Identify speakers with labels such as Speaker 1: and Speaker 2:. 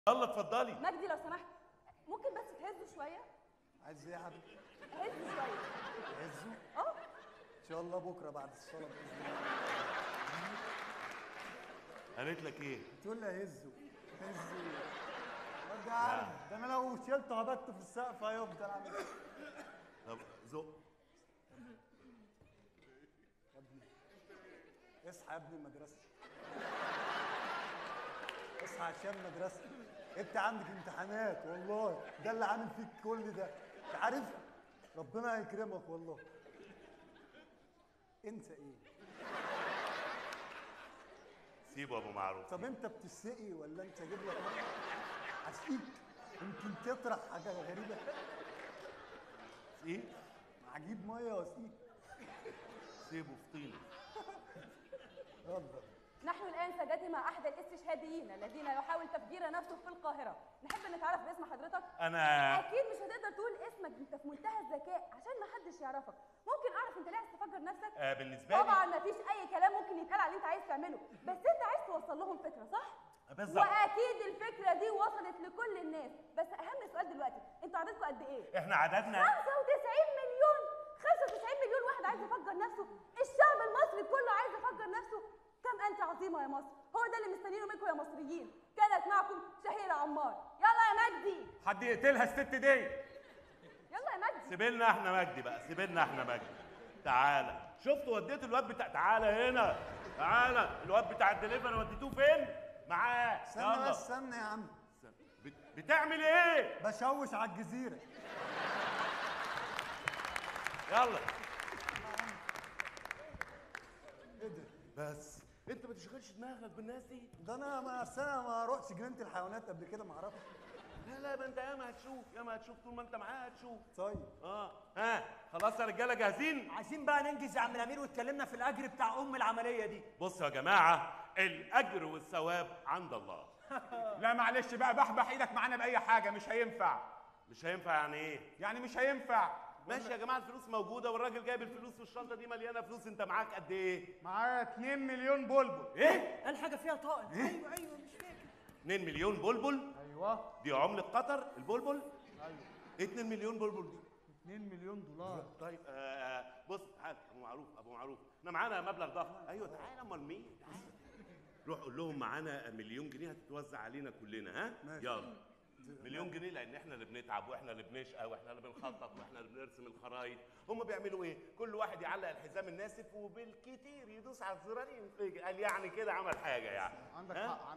Speaker 1: يلا اتفضلي
Speaker 2: مجدي لو سمحت ممكن بس تهزه شويه
Speaker 3: عايز ايه يا حبيبي؟
Speaker 2: هزه شويه
Speaker 3: عزه؟
Speaker 2: اه
Speaker 3: ان شاء الله بكره بعد الصلاه باذن الله
Speaker 1: قالت لك ايه
Speaker 3: تقول لي هزه هزه الواد ده عارف ده انا لو شلته هبته في السقف هيفضل عامل كده.
Speaker 1: طب زق
Speaker 3: يا ابني اصحى يا ابني المدرسه اصحى عشان مدرستك انت عندك امتحانات والله ده اللي عامل فيك كل ده انت عارف ربنا هيكرمك والله انسى ايه
Speaker 1: سيبه ابو معروف
Speaker 3: طب انت بتسقي ولا انت اجيب لك ميه اسقيك يمكن تطرح حاجه غريبه
Speaker 1: ايه
Speaker 3: هجيب ميه واسقيك
Speaker 1: سيبه في طينه
Speaker 3: يلا
Speaker 2: نحن الان سادتي مع احد الاستشهاديين الذين يحاول تفجير نفسه في القاهره نحب نتعرف باسم حضرتك
Speaker 1: انا
Speaker 2: اكيد مش هتقدر تقول اسمك انت في منتهى الذكاء عشان ما حدش يعرفك ممكن اعرف انت ليه عايز تفجر نفسك
Speaker 1: آه بالنسبه لي
Speaker 2: طبعا مفيش اي كلام ممكن يتقال على اللي انت عايز تعمله بس انت عايز توصل لهم فكره صح
Speaker 1: بالظبط
Speaker 2: واكيد الفكره دي وصلت لكل الناس بس اهم سؤال دلوقتي انتوا عددكم قد ايه
Speaker 1: احنا عددنا
Speaker 2: 95 مليون 95 مليون واحد عايز يفجر نفسه الشعب المصري كله عايز يفجر نفسه كم انت عظيمه يا مصر هو ده اللي مستنيينه منكم يا مصريين كانت معكم شهيره عمار يلا يا مجدي
Speaker 4: حد يقتلها الست دي
Speaker 2: يلا يا مجدي
Speaker 1: سيبلنا احنا مجدي بقى سيبلنا احنا مجدي تعالى شفت وديت الواد بتاع تعالى هنا تعالى الواد بتاع الدليفري وديتوه فين معاه
Speaker 3: استنى
Speaker 1: يلا
Speaker 3: بس استنى يا عم
Speaker 1: بت- بتعمل ايه
Speaker 3: بشوش على الجزيره
Speaker 1: يلا
Speaker 3: ايه ده
Speaker 1: بس انت ما تشغلش دماغك بالناس دي
Speaker 3: ده انا ما أصل أنا ما رحتش جنينه الحيوانات قبل كده ما اعرفش
Speaker 1: لا لا ما انت ياما هتشوف ياما هتشوف طول ما انت معاه هتشوف
Speaker 3: طيب
Speaker 1: اه ها خلاص يا رجاله جاهزين
Speaker 5: عايزين بقى ننجز يا عم الامير واتكلمنا في الاجر بتاع ام العمليه دي
Speaker 1: بصوا يا جماعه الاجر والثواب عند الله
Speaker 4: لا معلش بقى بحبح ايدك معانا باي حاجه مش هينفع
Speaker 1: مش هينفع يعني ايه
Speaker 4: يعني مش هينفع
Speaker 1: ماشي يا جماعه الفلوس موجوده والراجل جايب الفلوس والشنطه دي مليانه فلوس انت معاك قد ايه
Speaker 4: معايا 2 مليون بلبل
Speaker 1: ايه
Speaker 5: قال حاجه فيها طائر ايوه ايوه مش فاكر
Speaker 1: 2 مليون بلبل
Speaker 4: ايوه
Speaker 1: دي عمله قطر البلبل
Speaker 4: ايوه
Speaker 1: ايه 2 مليون بلبل دي
Speaker 4: 2 مليون دولار
Speaker 1: طيب آه بص تعال ابو معروف ابو معروف احنا معانا مبلغ ضخم ايوه تعال امال مين روح قول لهم معانا مليون جنيه هتتوزع علينا كلنا ها
Speaker 3: ماشي.
Speaker 1: يلا مليون جنيه لان احنا اللي بنتعب واحنا اللي بنشقى واحنا اللي بنخطط واحنا اللي بنرسم الخرايط هم بيعملوا ايه كل واحد يعلق الحزام الناسف وبالكتير يدوس على الزرار ينفجر قال يعني كده عمل حاجه يعني
Speaker 4: عندك
Speaker 1: ها؟
Speaker 4: حق